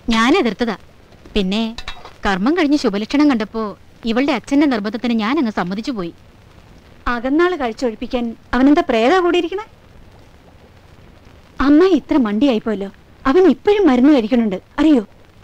ഞാൻ എതിർത്തതാ പിന്നെ കർമ്മം കഴിഞ്ഞ് ശുഭലക്ഷണം കണ്ടപ്പോ ഇവളുടെ അച്ഛന്റെ നിർബന്ധത്തിന് ഞാൻ അങ്ങ് സമ്മതിച്ചു പോയി അകന്നാള് കഴിച്ചൊഴിപ്പിക്കാൻ അവനെന്താ പ്രേത കൂടിയിരിക്കണേ അമ്മ ഇത്ര മണ്ടിയായിപ്പോയല്ലോ അവൻ ഇപ്പോഴും മരുന്ന് കഴിക്കണുണ്ട് അറിയോ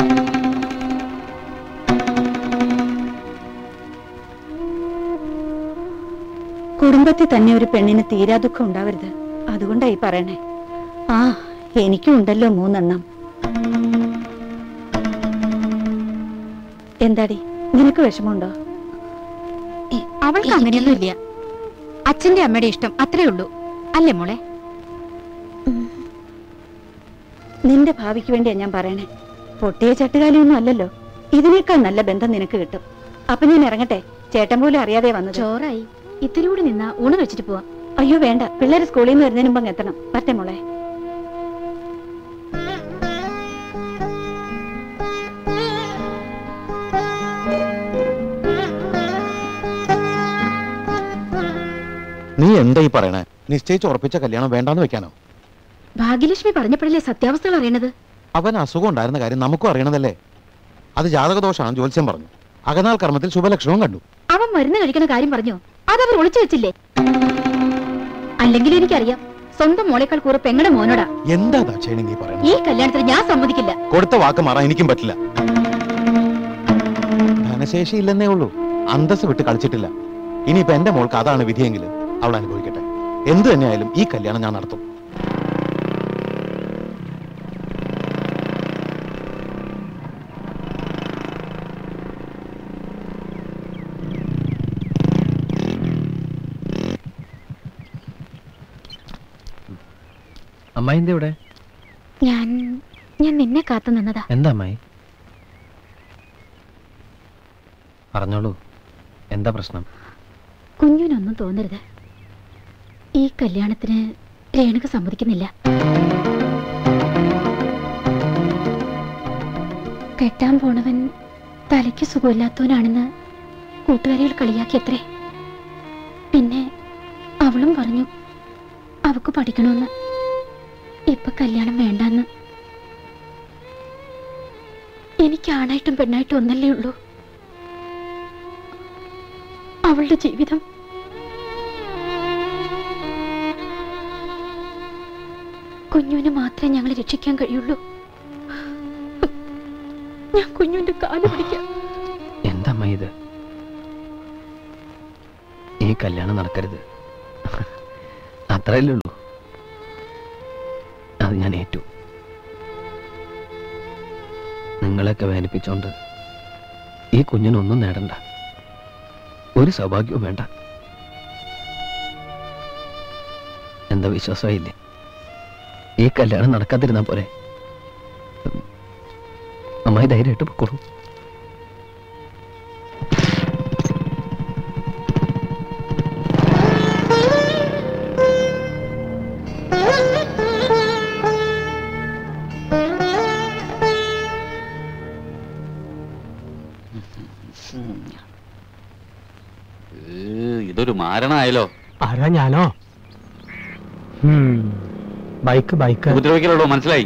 കുടുംബത്തിൽ തന്നെ ഒരു പെണ്ണിന് തീരാ ദുഃഖം ഉണ്ടാവരുത് അതുകൊണ്ടായി പറയണേ ആ എനിക്കും ഉണ്ടല്ലോ മൂന്നെണ്ണം എന്താടി നിനക്ക് വിഷമമുണ്ടോ അവൾക്ക് അങ്ങനെയൊന്നും ഇല്ല അച്ഛന്റെ അമ്മയുടെ ഇഷ്ടം അത്രേ ഉള്ളൂ അല്ലേ മോളെ നിന്റെ ഭാവിക്ക് വേണ്ടിയാ ഞാൻ പറയണേ പൊട്ടിയ ചട്ടുകാലിയൊന്നും അല്ലല്ലോ ഇതിനേക്കാൾ നല്ല ബന്ധം നിനക്ക് കിട്ടും അപ്പൊ ഞാൻ ഇറങ്ങട്ടെ ചേട്ടൻ പോലും അറിയാതെ വന്നത് ചോറായി ഇത്തിരി കൂടി നിന്നാ ഊണ് വെച്ചിട്ട് പോവാം അയ്യോ വേണ്ട പിള്ളേര് സ്കൂളിൽ നിന്ന് വരുന്നതിന് മുമ്പ് അങ്ങ് എത്തണം പറ്റേ മോളെ നീ എന്താ ഈ പറയണേ നിശ്ചയിച്ച് ഉറപ്പിച്ച കല്യാണം വേണ്ടാന്ന് വെക്കാനോ ഭാഗ്യലക്ഷ്മി പറഞ്ഞപ്പോഴല്ലേ സത്യാവസ്ഥകൾ അറിയണത് അവൻ അസുഖം ഉണ്ടായിരുന്ന കാര്യം നമുക്കും അറിയണതല്ലേ അത് ജാതകദോഷമാണ് ജ്യോത്സ്യം പറഞ്ഞു അകനാൾ കർമ്മത്തിൽ ശുഭലക്ഷണവും കണ്ടു അവൻ മരുന്ന് കഴിക്കുന്ന കാര്യം പറഞ്ഞു അതവർ ഒളിച്ചു വെച്ചില്ലേ അല്ലെങ്കിൽ എനിക്കറിയാം സ്വന്തം മോളേക്കാൾ കൂറെ പെങ്ങടെ മോനോടാ എന്താ ദാക്ഷേണി നീ പറയണത് ഈ കല്യാണത്തിന് ഞാൻ സമ്മതിക്കില്ല കൊടുത്ത വാക്ക് മാറാൻ എനിക്കും പറ്റില്ല ധനശേഷി ഇല്ലെന്നേ ഉള്ളൂ അന്തസ് വിട്ട് കളിച്ചിട്ടില്ല ഇനിയിപ്പോ എന്റെ മോൾക്ക് അതാണ് വിധിയെങ്കിൽ അവൾ അനുഭവിക്കട്ടെ എന്തു തന്നെയായാലും ഈ കല്യാണം ഞാൻ നടത്തും അമ്മായി എന്താ ഇവിടെ ഞാൻ ഞാൻ നിന്നെ കാത്തു നിന്നതാ എന്താ അമ്മായി പറഞ്ഞോളൂ എന്താ പ്രശ്നം കുഞ്ഞിനൊന്നും തോന്നരുത് ഈ കല്യാണത്തിന് രേണുക സമ്മതിക്കുന്നില്ല കെട്ടാൻ പോണവൻ തലയ്ക്ക് സുഖമില്ലാത്തവനാണെന്ന് കൂട്ടുകാരികൾ കളിയാക്കിയത്രേ പിന്നെ അവളും പറഞ്ഞു അവക്ക് പഠിക്കണമെന്ന് ഇപ്പൊ കല്യാണം വേണ്ടാന്ന് എനിക്ക് ആണായിട്ടും പെണ്ണായിട്ടും ഒന്നല്ലേ ഉള്ളൂ അവളുടെ ജീവിതം കുഞ്ഞുവിന് മാത്രമേ ഞങ്ങളെ രക്ഷിക്കാൻ കഴിയുള്ളൂ ഞാൻ കുഞ്ഞുവിന്റെ കാല് പിടിക്കാം എന്താ അമ്മായി ഇത് ഈ കല്യാണം നടക്കരുത് അത്രയല്ലേ ഉള്ളൂ അത് ഞാൻ ഏറ്റു നിങ്ങളെയൊക്കെ വേദനിപ്പിച്ചോണ്ട് ഈ കുഞ്ഞിനൊന്നും നേടണ്ട ഒരു സൗഭാഗ്യവും വേണ്ട എന്താ വിശ്വാസമായില്ലേ ഈ കല്യാണം നടക്കാതിരുന്നാ പോരെ അമ്മായി ധൈര്യമായിട്ട് പൊക്കോളൂ ഇതൊരു മാരണായല്ലോ ആരാ ഞാനോ ബൈക്ക് ബൈക്ക് ഉപദ്രവിക്കലുള്ളൂ മനസ്സിലായി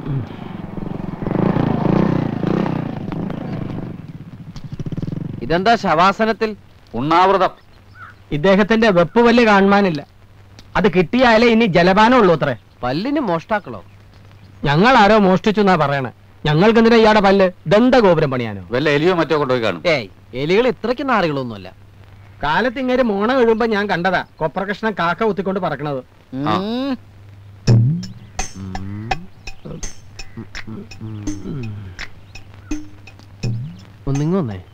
ഇതെന്താ ശവാസനത്തിൽ ഉണ്ണാവൃതം ഇദ്ദേഹത്തിന്റെ വെപ്പ് പല്ല് കാണുവാനില്ല അത് കിട്ടിയാലേ ഇനി ജലപാനം ഉള്ളൂ അത്രേ പല്ലിന് മോഷ്ടാക്കളോ ഞങ്ങൾ ആരോ മോഷ്ടിച്ചു എന്നാ പറയണേ ഞങ്ങൾക്ക് എന്തിനാ ഇയാടെ പല്ല് ദന്തഗോപുരം പണിയാനോ വല്ല എലിയോ മറ്റോ കൊണ്ടുപോയി കാണും ഏയ് എലികൾ ഇത്രയ്ക്ക് നാറികളൊന്നുമല്ല കാലത്ത് ഇങ്ങനെ മോണ വീഴുമ്പോ ഞാൻ കണ്ടതാ കൊപ്രകൃഷ്ണൻ കാക്ക കുത്തിക്കൊണ്ട് പറക്കണത് ആ. ഒന്നിങ്ങൊന്നേ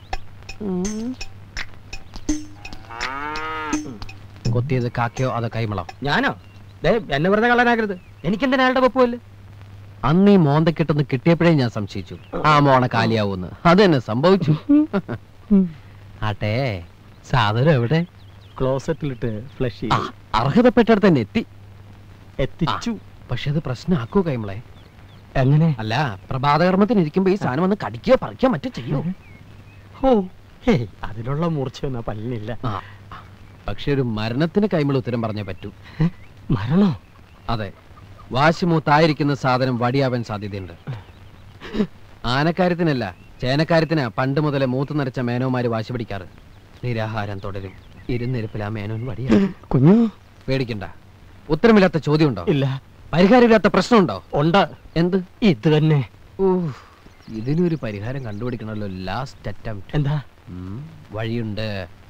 കൊത്തിയത് കാക്കയോ അതോ കൈമളോ ഞാനോ ദേ എന്നെ വെറുതെ കള്ളനാക്കരുത് എനിക്കെന്തിനാ അയാളുടെ വെപ്പ് പല്ല് അന്ന് ഈ മോന്തക്കെട്ടൊന്ന് കിട്ടിയപ്പോഴേ ഞാൻ സംശയിച്ചു ആ മോണ കാലിയാവൂന്ന് അത് തന്നെ സംഭവിച്ചു ആട്ടെ സാധനം എവിടെ ക്ലോസറ്റിലിട്ട് ഫ്ലഷ് ആ, അർഹതപ്പെട്ടിടത്ത് തന്നെ എത്തി എത്തിച്ചു പക്ഷെ അത് പ്രശ്നമാക്കൂ കൈമളെ എങ്ങനെ അല്ല പ്രഭാതകർമ്മത്തിന് ഇരിക്കുമ്പോ ഈ സാധനം വന്ന് കടിക്കുകയോ പറിക്കുകയോ മറ്റോ ചെയ്യോ ഓ ഹേയ് അതിനുള്ള മൂർച്ചയൊന്നും ആ പല്ലിനില്ല ആ പക്ഷെ ഒരു മരണത്തിന് കൈമൾ ഉത്തരം പറഞ്ഞേ പറ്റൂ മരണോ അതെ വാശിമൂത്തായിരിക്കുന്ന സാധനം വടിയാവാൻ സാധ്യതയുണ്ട് ആനക്കാര്യത്തിനല്ല ചേനക്കാര്യത്തിനാ പണ്ട് മുതലേ മൂത്ത് നിറച്ച മേനോമാര് വാശി പിടിക്കാറ് നിരാഹാരം തുടരും ഇരുന്നിരിപ്പിൽ ആ മേനോൻ വടിയാ കുഞ്ഞു പേടിക്കണ്ട ഉത്തരമില്ലാത്ത ചോദ്യമുണ്ടോ ഇല്ല പരിഹാരമില്ലാത്ത പ്രശ്നമുണ്ടോ ഉണ്ട് എന്ത് ഇത് തന്നെ ഊഹ്, ഇതിനൊരു പരിഹാരം കണ്ടുപിടിക്കണമല്ലോ ലാസ്റ്റ് അറ്റംപ്റ്റ് എന്താ വഴിയുണ്ട്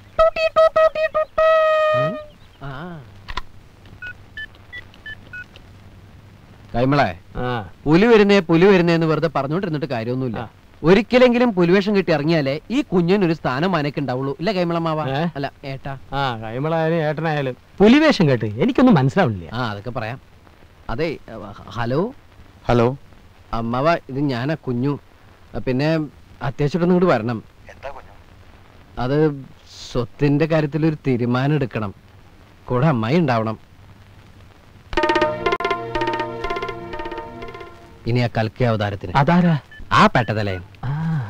ഉം? ആ. കൈമളെ ആ പുലി വരുന്നേ പുലി വരുന്നേ എന്ന് വെറുതെ പറഞ്ഞോണ്ടിരുന്നിട്ട് കാര്യമൊന്നുമില്ല ആ. ഒരിക്കലെങ്കിലും പുലിവേഷം കിട്ടി ഇറങ്ങിയാലേ ഈ കുഞ്ഞിനൊരു സ്ഥാനം മാനക്ക് ഉണ്ടാവുള്ളൂ ഇല്ല കൈമളമാവ ഏ? അല്ല ഏട്ടാ ആ കൈമളായാലും ഏട്ടനായാലും പുലിവേഷം കേട്ട് എനിക്കൊന്നും മനസ്സിലാവില്ല ആ അതൊക്കെ പറയാം അതെ അഹ് ഹലോ ഹലോ അമ്മാവ ഇത് ഞാനാ കുഞ്ഞു അഹ് പിന്നെ അത്യാവശ്യമായിട്ടൊന്നും ഇങ്ങോട്ട് വരണം അത് സ്വത്തിന്റെ കാര്യത്തിൽ ഒരു തീരുമാനം എടുക്കണം കൂടെ അമ്മായി ഉണ്ടാവണം ഇനി ആ കൽക്കി അവതാരത്തിന് അതാരാ ആ പെട്ടതലേ ആ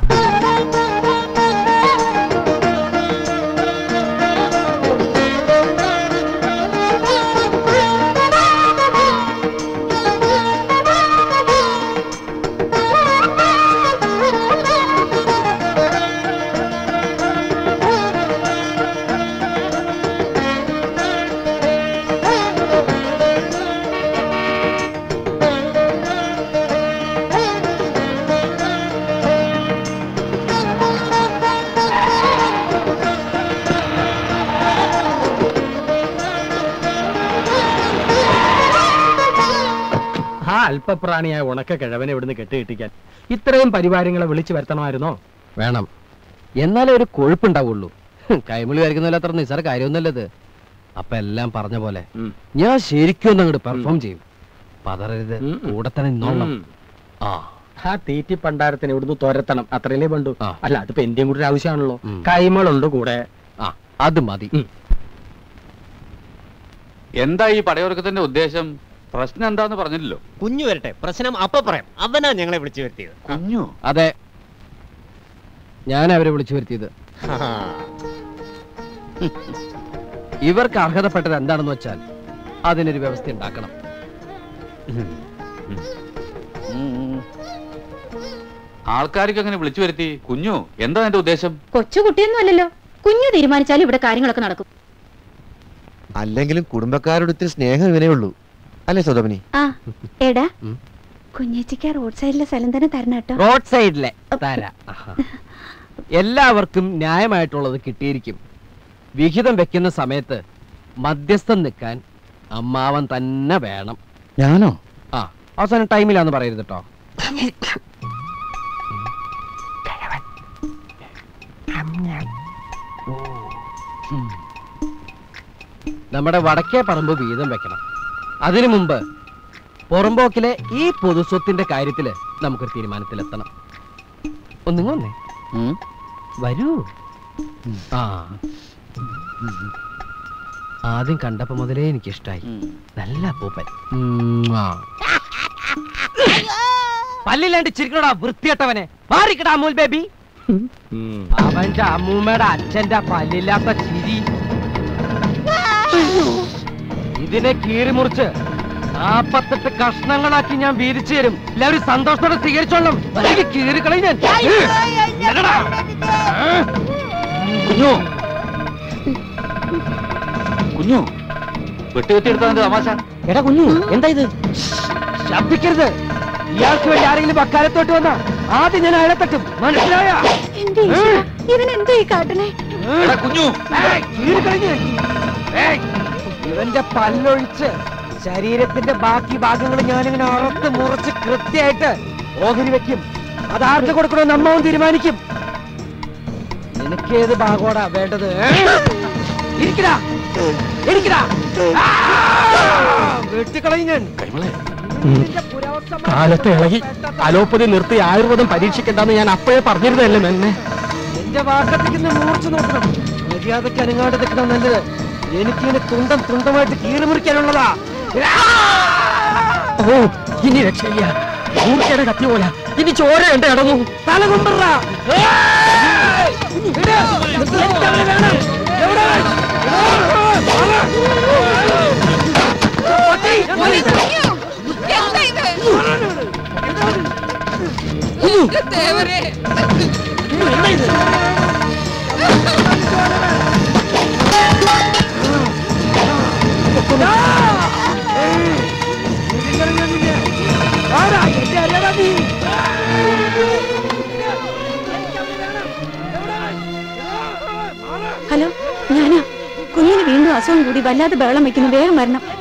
ആ അല്പപ്രാണിയായ ഉണക്ക കിഴവനെ ഇവിടുന്ന് കെട്ടിയിട്ടിക്കാൻ ഇത്രയും പരിവാരങ്ങളെ വിളിച്ചു വരുത്തണമായിരുന്നോ വേണം എന്നാലേ ഒരു കൊഴുപ്പുണ്ടാവുള്ളൂ കൈമളി വരയ്ക്കുന്നതിൽ അത്ര നിസ്സാര കാര്യമൊന്നുമല്ലത് അപ്പൊ എല്ലാം പറഞ്ഞ പോലെ ഉം. ഞാൻ ശരിക്കും ഒന്ന് അങ്ങോട്ട് പെർഫോം ചെയ്യും പതറരുത് ഉം. കൂടെ തന്നെ നിന്നോളണം ഉം. ആ ആ തീറ്റി പണ്ടാരത്തിന് ഇവിടുന്ന് തുരത്തണം അത്രയല്ലേ വേണ്ടു ആ. അല്ല അതിപ്പോ എന്റെയും കൂടി ഒരു ആവശ്യമാണല്ലോ ഉം. കൈമളുണ്ട് കൂടെ ആ അത് മതി ഉം. എന്താ ഈ പടയൊരുക്കത്തിന്റെ ഉദ്ദേശം പ്രശ്നം എന്താന്ന് പറഞ്ഞില്ലല്ലോ കുഞ്ഞു വരട്ടെ പ്രശ്നം അപ്പൊ പറയാം അവനാ ഞങ്ങളെ വിളിച്ചു വരുത്തിയത് കുഞ്ഞു അതെ ഞാൻ അവരെ വിളിച്ചു വരുത്തിയത് ഇവർക്ക് അർഹതപ്പെട്ടത് എന്താണെന്ന് വെച്ചാൽ അതിനൊരു വ്യവസ്ഥ ഉണ്ടാക്കണം ആൾക്കാർക്ക് അങ്ങനെ വിളിച്ചു വരുത്തി കുഞ്ഞു എന്താ എന്റെ ഉദ്ദേശം കൊച്ചുകുട്ടിയൊന്നും അല്ലല്ലോ കുഞ്ഞു തീരുമാനിച്ചാലും ഇവിടെ കാര്യങ്ങളൊക്കെ നടക്കും അല്ലെങ്കിലും കുടുംബക്കാരോട് ഇത്തിരി സ്നേഹം ഇവനേ ഉള്ളൂ അല്ലേ സോദമനി ആ എടാ ഉം. കുഞ്ഞേച്ചിക്ക് റോഡ് സൈഡിലെ സ്ഥലം തന്നെ തരണം കേട്ടോ റോഡ് സൈഡിലെ തര എല്ലാവർക്കും ന്യായമായിട്ടുള്ളത് കിട്ടിയിരിക്കും വിഹിതം വെക്കുന്ന സമയത്ത് മധ്യസ്ഥം നിൽക്കാൻ അമ്മാവൻ തന്നെ വേണം ഞാനോ ആ അവസാനം ടൈമിലാന്ന് പറയരുത് കേട്ടോ നമ്മുടെ വടക്കേ പറമ്പ് വീതം വെക്കണം അതിനു മുമ്പ് പുറമ്പോക്കിലെ ഈ പൊതുസ്വത്തിന്റെ കാര്യത്തില് നമുക്കൊരു തീരുമാനത്തിലെത്തണം ഒന്നിങ്ങ വന്നേ വരൂ ആ ആദ്യം കണ്ടപ്പോ മുതലേ എനിക്ക് ഇഷ്ടായി നല്ല അപ്പൂപ്പൻ ഉമ്മാ. പല്ലില്ലാണ്ട് ചിരിക്കണോടാ വൃത്തിയട്ടവനെ മാറിക്കടാ അമൂൽ ബേബി അവന്റെ അമ്മൂമ്മയുടെ അച്ഛന്റെ പല്ലില്ലാത്ത ചിരി ഇതിനെ കീറി മുറിച്ച് നാപ്പത്തെട്ട് കഷ്ണങ്ങളാക്കി ഞാൻ വീതിച്ചു തരും എല്ലാവരും സന്തോഷത്തോടെ സ്വീകരിച്ചോളണം അല്ലെങ്കിൽ കീറിക്കളി ഞാൻ എല്ലടാ. കുഞ്ഞു കുഞ്ഞു വെട്ടുകത്തി എടുത്താൽ തമാശ എടാ കുഞ്ഞു എന്താ ഇത് ശബ്ദിക്കരുത് ഇയാൾക്ക് വേണ്ടി ആരെങ്കിലും വക്കാലത്തോട്ട് വന്ന ആദ്യം ഞാൻ അയാളെ തട്ടും മനസ്സിലായ എന്റെ ഈശ്വരാ, ഇവനെന്തോ ഈ കാട്ടണേ എടാ കുഞ്ഞു ഇവന്റെ പല്ലൊഴിച്ച് ശരീരത്തിന്റെ ബാക്കി ഭാഗങ്ങൾ ഞാനിങ്ങനെ അറുത്ത് മുറിച്ച് കൃത്യമായിട്ട് ഓഹരി വെക്കും അതാർക്ക് കൊടുക്കണമെന്ന് അമ്മാവും തീരുമാനിക്കും നിനക്കേത് ഭാഗോടാ വേണ്ടത് ഇരിക്കടാ ഇരിക്കടാ ആ! വെട്ടിക്കളയും ഞാൻ കാലത്ത് ഇളകി അലോപ്പതി നിർത്തി ആയുർവേദം പരീക്ഷിക്കണ്ടെന്ന് ഞാൻ അപ്പോഴേ പറഞ്ഞിരുന്നല്ലേ മെന്നെ എന്റെ വാക്കത്തേക്ക് മൂർച്ച നോക്കണം മര്യാദക്ക് അനങ്ങാണ്ട് നിൽക്കണം നല്ലത് എനിക്കിങ്ങനെ തുണ്ടം തുണ്ടമായിട്ട് കീറി മുറിക്കാനുള്ളതാ ഓ ഇനി രക്ഷയില്ല ഊർക്കയുടെ കത്തി പോലെ ഇനി ചോര ഉണ്ട് ഇടന്നു തല കൊണ്ടുവരാ അസുഖം കൂടി വല്ലാതെ ബഹളം വെക്കുന്നു വേഗം വരണം